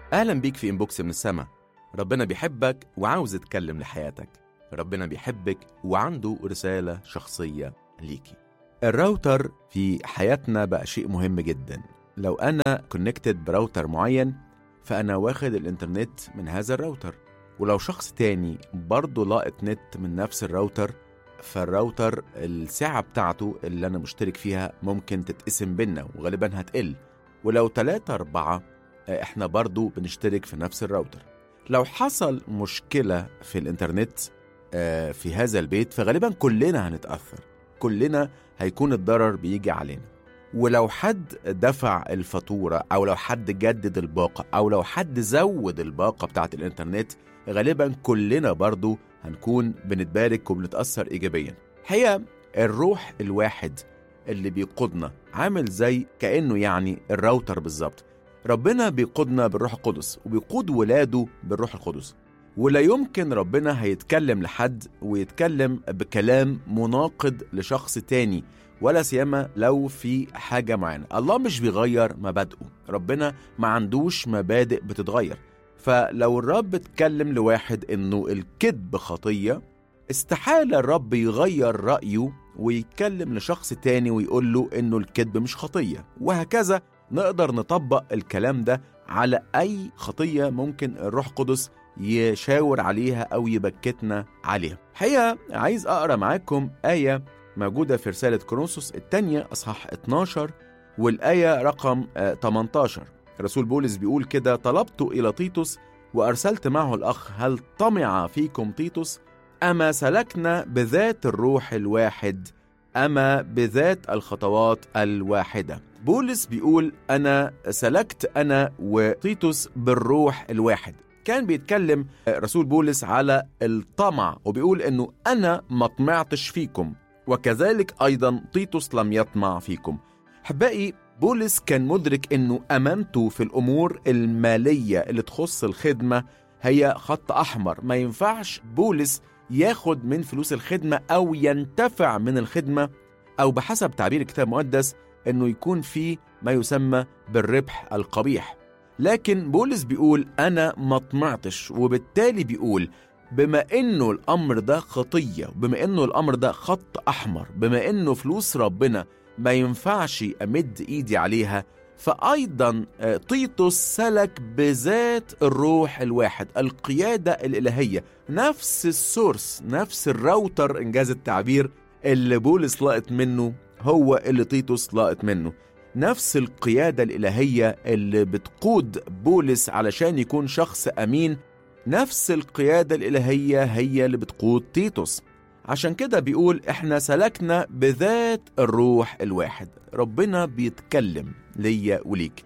أهلا بيك في إنبوكس من السما ربنا بيحبك وعاوز يتكلم لحياتك ربنا بيحبك وعنده رسالة شخصية ليكي الراوتر في حياتنا بقى شيء مهم جدا لو أنا كونكتد براوتر معين فأنا واخد الإنترنت من هذا الراوتر ولو شخص تاني برضه لاقط نت من نفس الراوتر فالراوتر السعة بتاعته اللي أنا مشترك فيها ممكن تتقسم بينا وغالبا هتقل ولو تلاتة أربعة آه، إحنا برضو بنشترك في نفس الراوتر لو حصل مشكلة في الإنترنت آه، في هذا البيت فغالبا كلنا هنتأثر كلنا هيكون الضرر بيجي علينا ولو حد دفع الفاتورة أو لو حد جدد الباقة أو لو حد زود الباقة بتاعت الإنترنت غالبا كلنا برضو هنكون بنتبارك وبنتأثر إيجابيا حقيقة الروح الواحد اللي بيقودنا عامل زي كأنه يعني الراوتر بالظبط ربنا بيقودنا بالروح القدس وبيقود ولاده بالروح القدس ولا يمكن ربنا هيتكلم لحد ويتكلم بكلام مناقض لشخص تاني ولا سيما لو في حاجة معينة الله مش بيغير مبادئه ربنا ما عندوش مبادئ بتتغير فلو الرب اتكلم لواحد انه الكذب خطية استحالة الرب يغير رأيه ويتكلم لشخص تاني ويقول له انه الكذب مش خطية وهكذا نقدر نطبق الكلام ده على اي خطية ممكن الروح القدس يشاور عليها او يبكتنا عليها حقيقة عايز اقرا معاكم آية موجودة في رسالة كورنثوس الثانية اصحاح 12 والآية رقم آه، 18 رسول بولس بيقول كده طلبت إلى تيتوس وأرسلت معه الأخ هل طمع فيكم تيتوس أما سلكنا بذات الروح الواحد أما بذات الخطوات الواحدة بولس بيقول أنا سلكت أنا وتيتوس بالروح الواحد كان بيتكلم رسول بولس على الطمع وبيقول أنه أنا ما طمعتش فيكم وكذلك أيضا تيتوس لم يطمع فيكم أحبائي بولس كان مدرك أنه أمانته في الأمور المالية اللي تخص الخدمة هي خط أحمر ما ينفعش بولس ياخد من فلوس الخدمة أو ينتفع من الخدمة أو بحسب تعبير الكتاب المقدس أنه يكون في ما يسمى بالربح القبيح لكن بولس بيقول أنا ما طمعتش وبالتالي بيقول بما انه الامر ده خطيه بما انه الامر ده خط احمر بما انه فلوس ربنا ما ينفعش امد ايدي عليها فايضا آه، تيتوس سلك بذات الروح الواحد القياده الالهيه نفس السورس نفس الراوتر انجاز التعبير اللي بولس لقط منه هو اللي تيتوس لقط منه نفس القياده الالهيه اللي بتقود بولس علشان يكون شخص امين نفس القيادة الإلهية هي اللي بتقود تيتوس عشان كده بيقول احنا سلكنا بذات الروح الواحد ربنا بيتكلم ليا وليك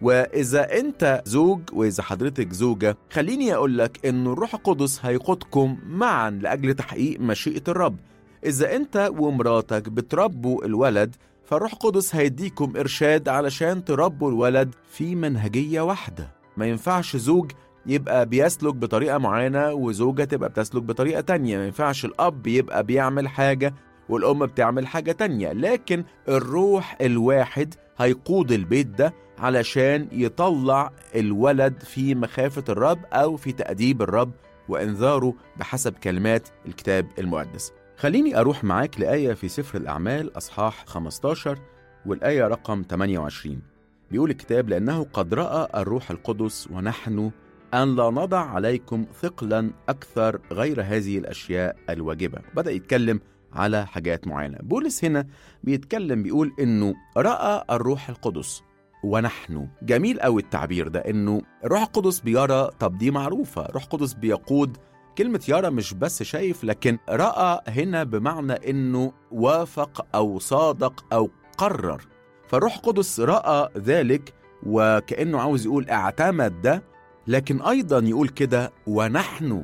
وإذا أنت زوج وإذا حضرتك زوجة خليني أقول لك إن الروح القدس هيقودكم معا لأجل تحقيق مشيئة الرب إذا أنت ومراتك بتربوا الولد فالروح القدس هيديكم إرشاد علشان تربوا الولد في منهجية واحدة ما ينفعش زوج يبقى بيسلك بطريقة معينة وزوجة تبقى بتسلك بطريقة تانية ما ينفعش الأب يبقى بيعمل حاجة والأم بتعمل حاجة تانية لكن الروح الواحد هيقود البيت ده علشان يطلع الولد في مخافة الرب أو في تأديب الرب وإنذاره بحسب كلمات الكتاب المقدس خليني أروح معاك لآية في سفر الأعمال أصحاح 15 والآية رقم 28 بيقول الكتاب لأنه قد رأى الروح القدس ونحن أن لا نضع عليكم ثقلا أكثر غير هذه الأشياء الواجبة بدأ يتكلم على حاجات معينة بولس هنا بيتكلم بيقول إنه رأى الروح القدس ونحن جميل قوي التعبير ده إنه الروح القدس بيرى طب دي معروفة الروح القدس بيقود كلمة يرى مش بس شايف لكن رأى هنا بمعنى إنه وافق أو صادق أو قرر فالروح القدس رأى ذلك وكأنه عاوز يقول اعتمد ده لكن أيضا يقول كده ونحن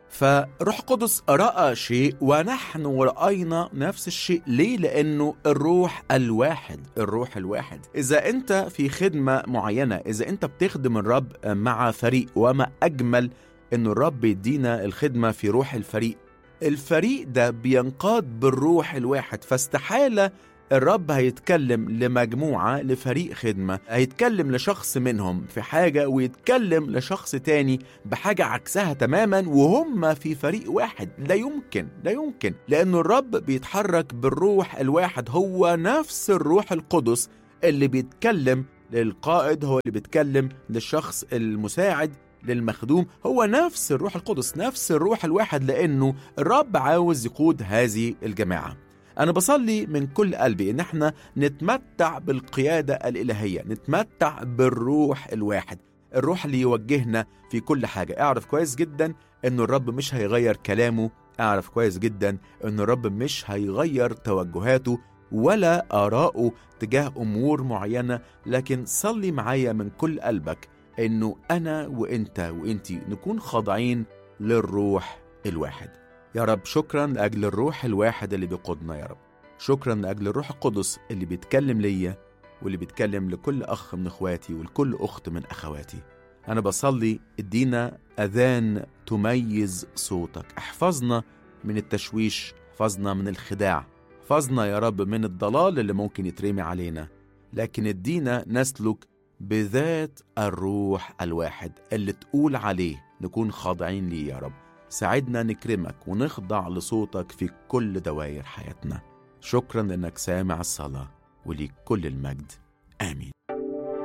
فروح قدس رأى شيء ونحن رأينا نفس الشيء ليه؟ لأنه الروح الواحد الروح الواحد إذا أنت في خدمة معينة إذا أنت بتخدم الرب مع فريق وما أجمل أن الرب يدينا الخدمة في روح الفريق الفريق ده بينقاد بالروح الواحد فاستحالة الرب هيتكلم لمجموعة لفريق خدمة هيتكلم لشخص منهم في حاجة ويتكلم لشخص تاني بحاجة عكسها تماما وهم في فريق واحد لا يمكن لا يمكن لأن الرب بيتحرك بالروح الواحد هو نفس الروح القدس اللي بيتكلم للقائد هو اللي بيتكلم للشخص المساعد للمخدوم هو نفس الروح القدس نفس الروح الواحد لأنه الرب عاوز يقود هذه الجماعة أنا بصلي من كل قلبي إن احنا نتمتع بالقيادة الإلهية نتمتع بالروح الواحد الروح اللي يوجهنا في كل حاجة اعرف كويس جدا إنه الرب مش هيغير كلامه اعرف كويس جدا إنه الرب مش هيغير توجهاته ولا آراءه تجاه أمور معينة لكن صلي معايا من كل قلبك إنه أنا وإنت وإنتي نكون خاضعين للروح الواحد يا رب شكرا لأجل الروح الواحد اللي بيقودنا يا رب شكرا لأجل الروح القدس اللي بيتكلم ليا واللي بيتكلم لكل أخ من إخواتي ولكل أخت من أخواتي أنا بصلي ادينا أذان تميز صوتك احفظنا من التشويش احفظنا من الخداع احفظنا يا رب من الضلال اللي ممكن يترمي علينا لكن ادينا نسلك بذات الروح الواحد اللي تقول عليه نكون خاضعين ليه يا رب ساعدنا نكرمك ونخضع لصوتك في كل دوائر حياتنا شكرا لانك سامع الصلاه وليك كل المجد امين